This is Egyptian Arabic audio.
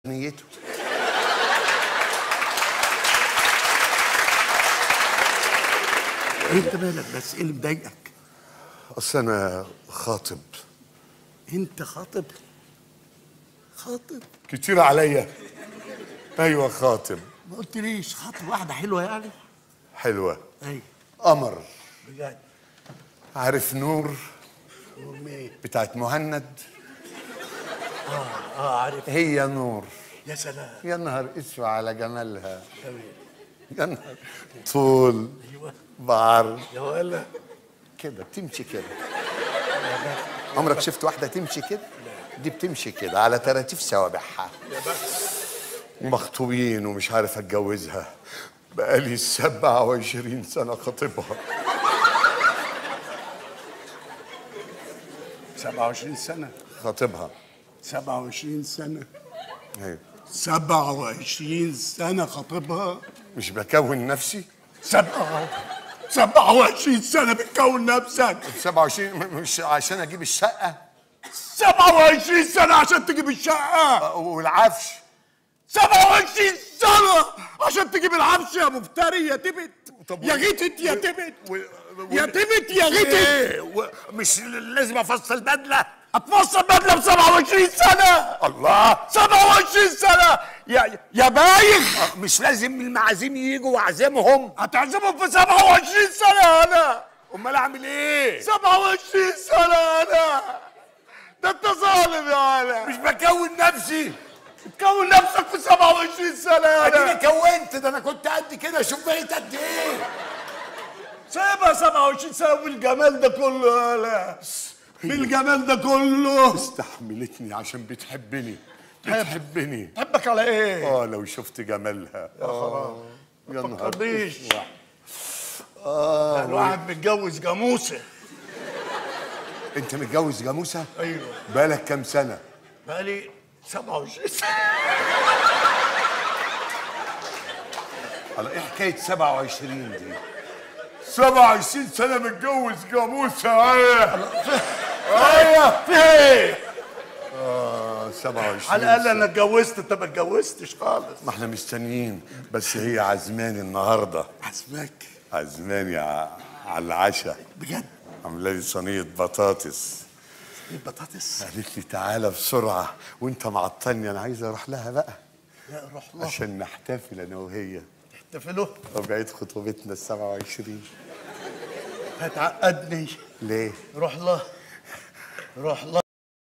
نيته انت مالك بس ايه اللي مضايقك اصل انا خاطب انت خاطب خاطب كتير عليا ايوه خاطب ما قلتليش خاطب واحده حلوه يعني حلوه ايوه قمر بجد عارف نور مين بتاعت مهند اه عارف هي نور يا سلام يا نهار اسود على جمالها تمام يا نهار طول ايوه بعرض يا ولا كده بتمشي كده عمرك شفت واحدة تمشي كده؟ دي بتمشي كده على تراتيف سوابعها مخطوبين ومش عارف اتجوزها بقالي 27 سنة خاطبها 27 سنه خاطبها 27 سنه ايوه 27 سنه خاطبها مش بكون نفسي سبعة 27 سنه بتكون نفسك 27 م- مش عشان اجيب الشقة 27 سنه عشان تجيب الشقه والعفش 27 سنه عشان تجيب العفش يا مفتري يا تبت طب يا و- غيتت يا و- تبت و- يا تبت يا غيتت ايه و- مش لازم افصل بدلة هتفصل بدله ب 27 سنه الله 27 سنه يا يا بايخ مش لازم المعازيم يجوا واعزمهم هتعزمهم في 27 سنه انا امال اعمل ايه 27 سنه انا ده انت ظالم يا انا مش بكون نفسي تكون نفسك في 27 سنه يا اديني انا كونت ده انا كنت قد كده شوف بقيت قد ايه سيبها 27 سنه بالجمال ده كله يا انا بالجمال ده كله استحملتني عشان بتحبني بتحبني تحبك على ايه؟ اه لو شفت جمالها اه يا نهار تفكرنيش. اسود. اه الواحد متجوز جاموسه انت متجوز جاموسه ايوه بقالك كام سنه بقالي 27 سنه على ايه حكايه 27 دي 27 سنه متجوز جاموسه ايوه ايوه في ايه؟ اه 27 على الاقل سنة. انا اتجوزت انت ما اتجوزتش خالص ما احنا مستنيين بس هي عزماني النهارده عزمك عزماني ع- على العشاء بجد عامله لي صينيه بطاطس البطاطس قالت لي تعالى بسرعه وانت معطلني انا عايز اروح لها بقى لا روح له عشان نحتفل انا وهي احتفلوا وبعيد خطوبتنا ال 27 هتعقدني ليه؟ روح له روح له